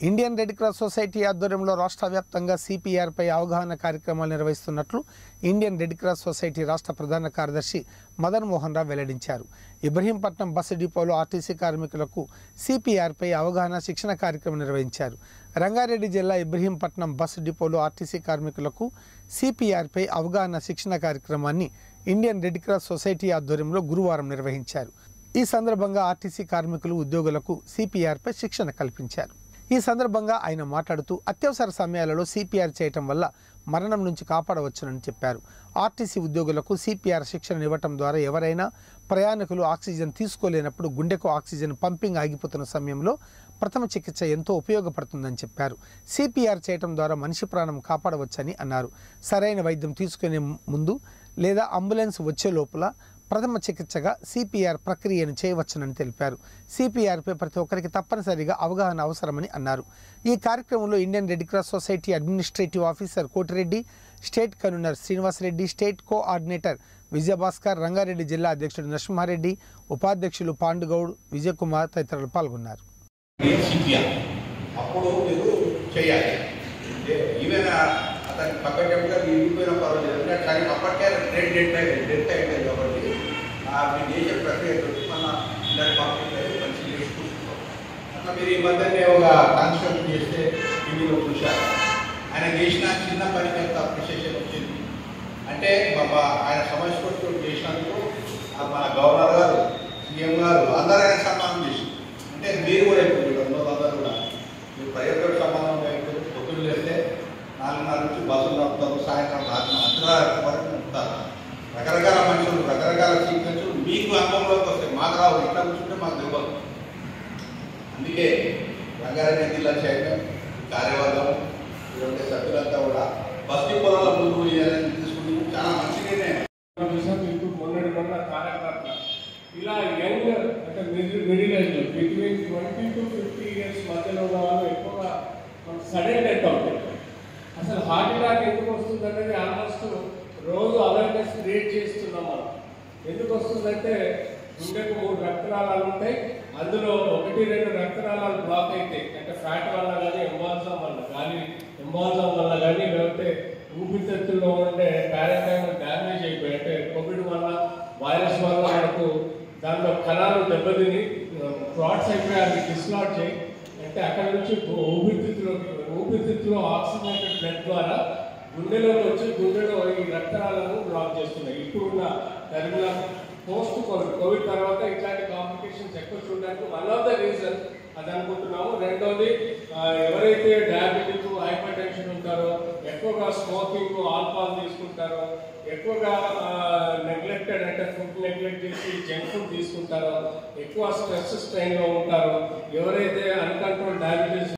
Indian red cross society ఆధ్వర్యంలో రాష్ట్ర వ్యాప్తంగా సిపిఆర్పై అవగాహన కార్యక్రమాలు నిర్వహిస్తున్నట్లు ఇండియన్ రెడ్ క్రాస్ సొసైటీ రాష్ట్ర ప్రధాన కార్యదర్శి మదన్ మోహన్ రావు వెల్లడించారు ఇబ్రహీంపట్నం బస్సు డిపోలో ఆర్టీసీ కార్మికులకు సిపిఆర్పై అవగాహన శిక్షణ కార్యక్రమం నిర్వహించారు రంగారెడ్డి జిల్లా ఇబ్రహీంపట్నం బస్సు డిపోలో ఆర్టీసీ కార్మికులకు సిపిఆర్పై అవగాహన శిక్షణ కార్యక్రమాన్ని ఇండియన్ రెడ్ క్రాస్ సొసైటీ ఆధ్వర్యంలో గురువారం నిర్వహించారు ఈ సందర్భంగా ఆర్టీసీ కార్మికులు ఉద్యోగులకు సిపిఆర్పై శిక్షణ కల్పించారు ఈ సందర్భంగా ఆయన మాట్లాడుతూ అత్యవసర సమయాలలో సిపిఆర్ చేయటం వల్ల మరణం నుంచి కాపాడవచ్చునని చెప్పారు ఆర్టీసీ ఉద్యోగులకు సిపిఆర్ శిక్షణ ఇవ్వటం ద్వారా ఎవరైనా ప్రయాణికులు ఆక్సిజన్ తీసుకోలేనప్పుడు గుండెకు ఆక్సిజన్ పంపింగ్ ఆగిపోతున్న సమయంలో ప్రథమ చికిత్స ఎంతో ఉపయోగపడుతుందని చెప్పారు సిపిఆర్ చేయటం ద్వారా మనిషి ప్రాణం కాపాడవచ్చని అన్నారు సరైన వైద్యం తీసుకునే ముందు లేదా అంబులెన్స్ వచ్చే లోపల ప్రథమ చికిత్సగా సిపిఆర్ ప్రక్రియను చేయవచ్చునని తెలిపారు సిపిఆర్పై ప్రతి ఒక్కరికి తప్పనిసరిగా అవగాహన అవసరమని అన్నారు ఈ కార్యక్రమంలో Indian red cross society administrative officer Kotireddy state convener Srinivasareddy state coordinator Vijayabhaskar Rangareddy జిల్లా అధ్యక్షుడు నరసింహారెడ్డి ఉపాధ్యక్షులు పాండుగౌడ్ విజయకుమార్ తదితరులు పాల్గొన్నారు సిపిఆర్ అప్పుడు మీరు చేయాలి ఈవెన్ అతని పక్కన చెప్తే ఇరిగిపోయిన పర్వాలేదు ఎందుకంటే కానీ అప్పటికే డెడ్ డెడ్ అయింది డెత్ అయిపోయింది కాబట్టి ఆ మీరు చేసే ప్రక్రియ తోటి మన ఇలాంటి పంపించాలి మంచి చేసుకుంటున్నాం అట్లా మీరు ఈ మధ్యనే ఒక కాన్సెప్ట్ చేస్తే టీవీలో చూశారు ఆయన చేసిన చిన్న పనికి ఎంత అప్రిషియేషన్ వచ్చింది అంటే మా ఆయన సమస్య చేసినందుకు ఆ మన గవర్నర్ గారు సీఎం గారు అందరూ ఆయన సన్మానం చేసి అంటే మీరు కూడా ఇప్పుడు అందరూ అందరూ కూడా మీరు ప్రజలతో సంబంధం లేకపోతే పొద్దున్న లేస్తే నాలుగున్నర నుంచి బస్సులు నడుపుతారు సాయంత్రం రాత్రి అర్ధరాత్రి వరకు ఉంటారు రకరకాల మనుషులు రకరకాల సీక్వెన్స్ మీకు అనుభవంలోకి వస్తాయి మాకు రావు ఇట్లా కూర్చుంటే మాకు తెలియదు అందుకే రంగారెడ్డి జిల్లా చైర్మన్ కార్యవర్గం ఇటువంటి సభ్యులంతా కూడా బస్ డిపోల ముందు వేయాలని తీసుకుంటూ చాలా మంచి నిర్ణయం చూసాం మీకు మొన్నటి మొన్న కార్యకర్త ఇలా యంగ్ అంటే middle middle age between twenty to fifty years మధ్యలో ఉన్న వాళ్ళు ఎక్కువగా సడన్ డెత్ అవుతాయి అసలు హార్ట్ అటాక్ ఎందుకు వస్తుంది అనేది ఆల్మోస్ట్ రోజు అవేర్నెస్ క్రియేట్ చేస్తున్నాం మనం ఎందుకు వస్తుందంటే గుండెకు మూడు రక్తనాళాలు ఉంటాయి అందులో ఒకటి రెండు రక్తనాళాలు బ్లాక్ అవుతాయి అంటే ఫ్యాట్ వల్ల కానీ ఎంబాల్జం వల్ల గాలి ఎంబాల్జం వల్ల కానీ లేకపోతే ఊపిరితిత్తుల్లో ఉండే పారాటైమ్ డ్యామేజ్ అయిపోయి అంటే కోవిడ్ వల్ల వైరస్ వల్ల మనకు దాంట్లో కణాలు దెబ్బతిని క్లాట్స్ అయిపోయి అవి డిస్లాట్ చేయి అంటే అక్కడ నుంచి ఊపిరితిత్తులో ఊపిరితిత్తులో ఆక్సిజనేటెడ్ బ్లడ్ ద్వారా గుండెలోకి వచ్చి గుండెలో ఈ రక్తనాళాలను బ్లాక్ చేస్తున్నాయి ఇప్పుడున్న టర్మినల్ పోస్ట్ కోవిడ్ కోవిడ్ తర్వాత ఇట్లాంటి కాంప్లికేషన్స్ ఎక్కువ చూడడానికి వన్ ఆఫ్ ద రీజన్ అది అనుకుంటున్నాము రెండోది ఆ, ఎవరైతే డయాబెటిక్ హైపర్ టెన్షన్ ఉంటారో ఎక్కువగా స్మోకింగ్ ఆల్కహాల్ తీసుకుంటారో ఎక్కువగా నెగ్లెక్టెడ్ అంటే ఫుడ్ నెగ్లెక్ట్ చేసి జంక్ ఫుడ్ తీసుకుంటారో ఎక్కువ స్ట్రెస్ స్ట్రెయిన్ లో ఉంటారో ఎవరైతే అన్కంట్రోల్ డయాబెటీస్